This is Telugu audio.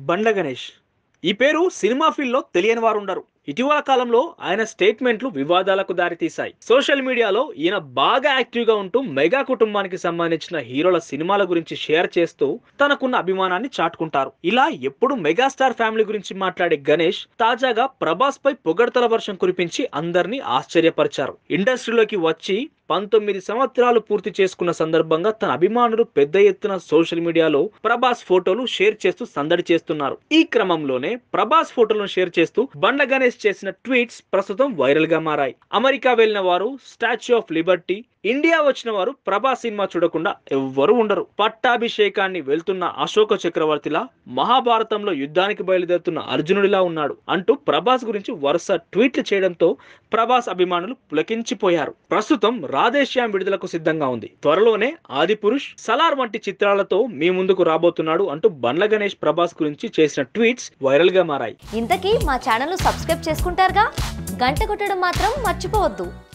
బండ్ల గణేష్ ఈ పేరు సినిమా ఫీల్డ్లో తెలియని వారు ఉండరు ఇటీవల కాలంలో ఆయన స్టేట్మెంట్లు వివాదాలకు దారితీశాయి సోషల్ మీడియాలో ఈయన బాగా యాక్టివ్ గా ఉంటూ మెగా కుటుంబానికి సంబంధించిన హీరోల సినిమాల గురించి షేర్ చేస్తూ తనకున్న అభిమానాన్ని చాటుకుంటారు ఇలా ఎప్పుడు మెగాస్టార్ ఫ్యామిలీ గురించి మాట్లాడే గణేష్ తాజాగా ప్రభాస్ పై పొగడ్తల వర్షం కురిపించి అందరినీ ఆశ్చర్యపరిచారు ఇండస్ట్రీలోకి వచ్చి పంతొమ్మిది సంవత్సరాలు పూర్తి చేసుకున్న సందర్భంగా తన అభిమానులు పెద్ద ఎత్తున సోషల్ మీడియాలో ప్రభాస్ ఫోటోలు షేర్ చేస్తూ సందడి చేస్తున్నారు ఈ క్రమంలోనే ప్రభాస్ ఫోటోలను షేర్ చేస్తూ బండ్ల గణేష్ చేసిన ట్వీట్స్ ప్రస్తుతం వైరల్ గా మారాయి అమెరికా వెళ్లిన వారు స్టాచ్యూ ఆఫ్ లిబర్టీ ఇండియా వచ్చిన వారు ప్రభాస్ సినిమా చూడకుండా ఎవ్వరూ ఉండరు పట్టాభిషేకాన్ని వెళ్తున్న అశోక చక్రవర్తిలా మహాభారతంలో యుద్ధానికి బయలుదేరుతున్న అర్జునుడిలా ఉన్నాడు అంటూ ప్రభాస్ గురించి వరుస ట్వీట్లు చేయడంతో ప్రభాస్ అభిమానులు పులకించిపోయారు ప్రస్తుతం రాధేశ్యామ్ విడుదలకు సిద్ధంగా ఉంది త్వరలోనే ఆదిపురుష్ సలార్ వంటి చిత్రాలతో మీ ముందుకు రాబోతున్నాడు అంటూ బండ్ల గణేష్ ప్రభాస్ గురించి చేసిన ట్వీట్స్ వైరల్ గా మారాయి ఇంతకీ మా ఛానల్ను సబ్స్క్రైబ్ చేసుకుంటారుగా గంట కొట్టడం మాత్రం మర్చిపోవద్దు